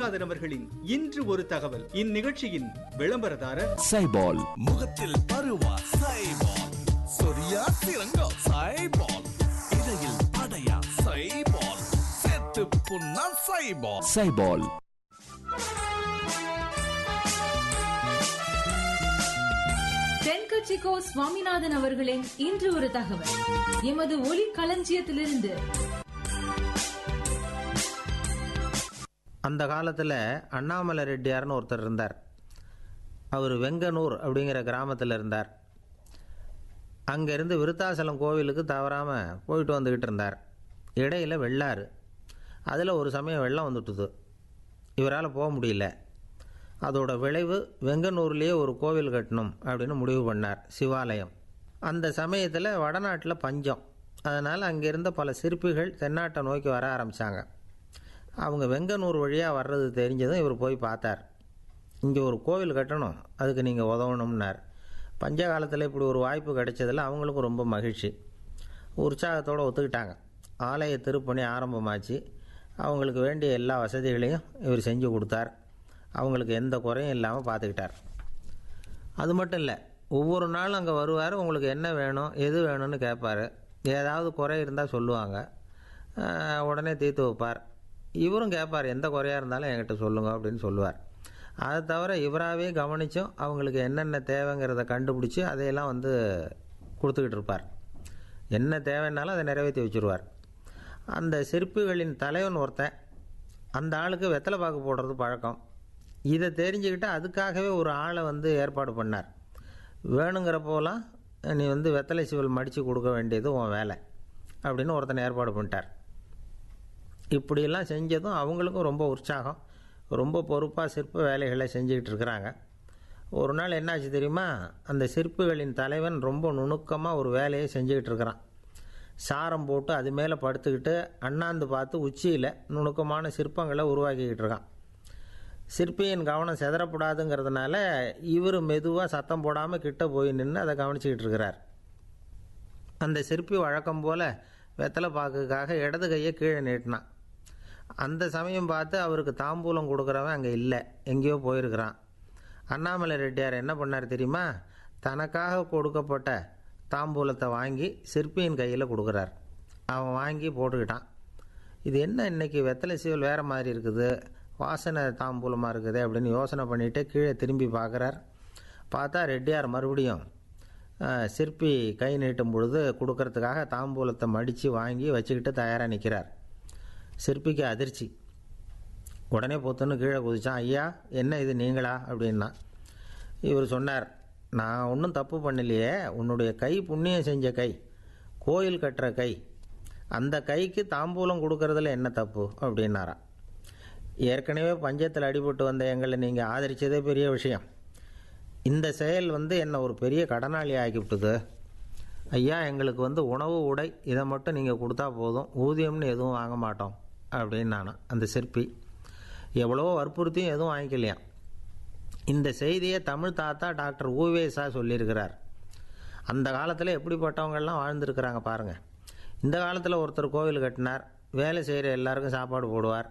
சுவாமிநாதன் அவர்களின் இன்று ஒரு தகவல் இந்நிகழ்ச்சியின் விளம்பரதாரர் சைபால் முகத்தில் பருவா சைபால் சொரியா சிறங்கோ சைபால் இடையில் அடையா சைபால் செத்து புண்ணா சைபால் சைபால் தென்கட்சிக்கோ சுவாமிநாதன் அவர்களின் இன்று ஒரு தகவல் எமது ஒளி களஞ்சியத்திலிருந்து அந்த காலத்தில் அண்ணாமலை ரெட்டியார்னு ஒருத்தர் இருந்தார் அவர் வெங்கனூர் அப்படிங்கிற கிராமத்தில் இருந்தார் அங்கேருந்து விருத்தாசலம் கோவிலுக்கு தவறாமல் போயிட்டு வந்துக்கிட்டு இருந்தார் இடையில வெள்ளாறு அதில் ஒரு சமயம் வெள்ளம் வந்துட்டுது இவரால் போக முடியல அதோட விளைவு வெங்கனூர்லேயே ஒரு கோவில் கட்டணும் அப்படின்னு முடிவு பண்ணார் சிவாலயம் அந்த சமயத்தில் வடநாட்டில் பஞ்சம் அதனால் அங்கே இருந்த பல சிற்பிகள் தென்னாட்டை நோக்கி வர ஆரம்பித்தாங்க அவங்க வெங்கனூர் வழியாக வர்றது தெரிஞ்சதும் இவர் போய் பார்த்தார் இங்கே ஒரு கோவில் கட்டணும் அதுக்கு நீங்கள் உதவணும்னார் பஞ்ச காலத்தில் இப்படி ஒரு வாய்ப்பு கிடைச்சதில் அவங்களுக்கும் ரொம்ப மகிழ்ச்சி உற்சாகத்தோடு ஒத்துக்கிட்டாங்க ஆலய திருப்பணி ஆரம்பமாச்சு அவங்களுக்கு வேண்டிய எல்லா வசதிகளையும் இவர் செஞ்சு கொடுத்தார் அவங்களுக்கு எந்த குறையும் இல்லாமல் பார்த்துக்கிட்டார் அது மட்டும் இல்லை ஒவ்வொரு நாளும் அங்கே வருவார் உங்களுக்கு என்ன வேணும் எது வேணும்னு கேட்பார் ஏதாவது குறை இருந்தால் சொல்லுவாங்க ஆஹ் உடனே தீர்த்து வைப்பார் இவரும் கேட்பார் எந்த குறையாக இருந்தாலும் என்கிட்ட சொல்லுங்க அப்படின்னு சொல்லுவார் அதை தவிர இவராகவே கவனித்தும் அவங்களுக்கு என்னென்ன தேவைங்கிறத கண்டுபிடிச்சி அதையெல்லாம் வந்து கொடுத்துக்கிட்டு இருப்பார் என்ன தேவைன்னாலும் அதை நிறைவேற்றி வச்சுருவார் அந்த சிற்பிகளின் தலைவன் ஒருத்தன் அந்த ஆளுக்கு வெத்தலை பாக்கு போடுறது பழக்கம் இதை தெரிஞ்சுக்கிட்டு அதுக்காகவே ஒரு ஆளை வந்து ஏற்பாடு பண்ணார் வேணுங்கிறப்போலாம் நீ வந்து வெத்தலை சிவல் மடித்து கொடுக்க வேண்டியது உன் வேலை அப்படின்னு ஒருத்தனை ஏற்பாடு பண்ணிட்டார் இப்படியெல்லாம் செஞ்சதும் அவங்களுக்கும் ரொம்ப உற்சாகம் ரொம்ப பொறுப்பாக சிற்ப வேலைகளை செஞ்சுக்கிட்டு இருக்கிறாங்க ஒரு நாள் என்னாச்சு தெரியுமா அந்த சிற்பிகளின் தலைவன் ரொம்ப நுணுக்கமாக ஒரு வேலையை செஞ்சுக்கிட்டு இருக்கிறான் சாரம் போட்டு அது மேலே படுத்துக்கிட்டு அண்ணாந்து பார்த்து உச்சியில் நுணுக்கமான சிற்பங்களை உருவாக்கிக்கிட்டு இருக்கான் சிற்பியின் கவனம் செதறப்படாதுங்கிறதுனால இவர் மெதுவாக சத்தம் போடாமல் கிட்ட போய் நின்று அதை கவனிச்சுக்கிட்டு இருக்கிறார் அந்த சிற்பி வழக்கம் போல் வெத்தலை பாக்குக்காக இடது கையை கீழே நீட்டினான் அந்த சமயம் பார்த்து அவருக்கு தாம்பூலம் கொடுக்குறவன் அங்கே இல்லை எங்கேயோ போயிருக்கிறான் அண்ணாமலை ரெட்டியார் என்ன பண்ணார் தெரியுமா தனக்காக கொடுக்கப்பட்ட தாம்பூலத்தை வாங்கி சிற்பியின் கையில் கொடுக்குறார் அவன் வாங்கி போட்டுக்கிட்டான் இது என்ன இன்னைக்கு வெத்தலை சீவல் வேறு மாதிரி இருக்குது வாசனை தாம்பூலமாக இருக்குது அப்படின்னு யோசனை பண்ணிட்டு கீழே திரும்பி பார்க்குறார் பார்த்தா ரெட்டியார் மறுபடியும் அஹ், சிற்பி கை நீட்டும் பொழுது கொடுக்கறதுக்காக தாம்பூலத்தை மடித்து வாங்கி வச்சுக்கிட்டு தயாராக நிற்கிறார் சிற்பிக்கு அதிர்ச்சி உடனே பொத்துன்னு கீழே குதிச்சான் ஐயா என்ன இது நீங்களா அப்படின்னா இவர் சொன்னார் நான் ஒன்றும் தப்பு பண்ணலையே உன்னுடைய கை புண்ணியம் செஞ்ச கை கோயில் கட்டுற கை அந்த கைக்கு தாம்பூலம் கொடுக்கறதுல என்ன தப்பு அப்படின்னாராம் ஏற்கனவே பஞ்சத்தில் அடிபட்டு வந்த எங்களை நீங்கள் ஆதரித்ததே பெரிய விஷயம் இந்த செயல் வந்து என்னை ஒரு பெரிய கடனாளி ஆக்கிவிட்டுது ஐயா எங்களுக்கு வந்து உணவு உடை இதை மட்டும் நீங்கள் கொடுத்தா போதும் ஊதியம்னு எதுவும் வாங்க மாட்டோம் அப்படின்னு நானும் அந்த சிற்பி எவ்வளவோ வற்புறுத்தியும் எதுவும் வாங்கிக்கலையாம் இந்த செய்தியை தமிழ் தாத்தா டாக்டர் ஊவேசா சொல்லியிருக்கிறார் அந்த காலத்தில் எப்படிப்பட்டவங்கெல்லாம் வாழ்ந்துருக்கிறாங்க பாருங்கள் இந்த காலத்தில் ஒருத்தர் கோவில் கட்டினார் வேலை செய்கிற எல்லாருக்கும் சாப்பாடு போடுவார்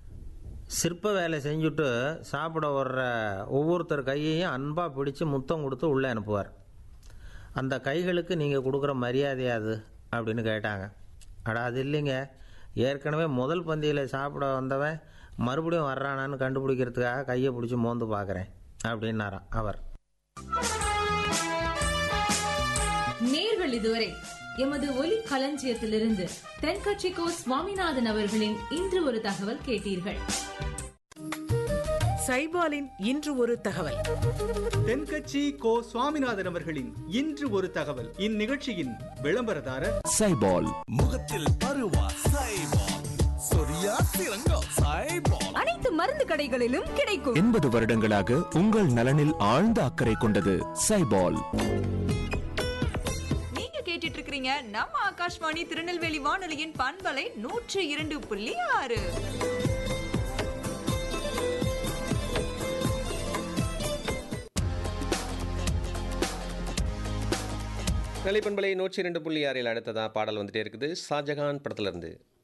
சிற்ப வேலை செஞ்சுட்டு சாப்பிட வர்ற ஒவ்வொருத்தர் கையையும் அன்பாக பிடிச்சு முத்தம் கொடுத்து உள்ளே அனுப்புவார் அந்த கைகளுக்கு நீங்கள் கொடுக்குற மரியாதையா அது அப்படின்னு கேட்டாங்க அடா அது இல்லைங்க ஏற்கனவே முதல் பந்தியில் சாப்பிட வந்தவன் மறுபடியும் வர்றானான்னு கண்டுபிடிக்கிறதுக்காக கையை பிடிச்சி மோந்து பார்க்குறேன் அப்படின்னாராம் அவர் நேர்கள் இதுவரை எமது ஒலி களஞ்சியத்திலிருந்து தென்கட்சிக்கோ சுவாமிநாதன் அவர்களின் இன்று ஒரு தகவல் கேட்டீர்கள் சைபாலின் இன்று ஒரு தகவல் தென்கட்சி கோ சுவாமிநாதன் அவர்களின் இன்று ஒரு தகவல் இந்நிகழ்ச்சியின் விளம்பரதாரர் சைபால் முகத்தில் பருவா சைபால் சொரியா சிறங்கோ சைபால் அனைத்து மருந்து கடைகளிலும் கிடைக்கும் எண்பது வருடங்களாக உங்கள் நலனில் ஆழ்ந்த அக்கறை கொண்டது சைபால் நீங்க கேட்டுட்டு இருக்கிறீங்க நம்ம ஆகாஷ்வாணி திருநெல்வேலி வானொலியின் பண்பலை நூற்றி இரண்டு புள்ளி ஆறு நிலைப்பண்பலை நூற்றி ரெண்டு புள்ளி ஆறில் அடுத்ததா பாடல் வந்துட்டே இருக்குது ஷாஜகான் படத்துல இருந்து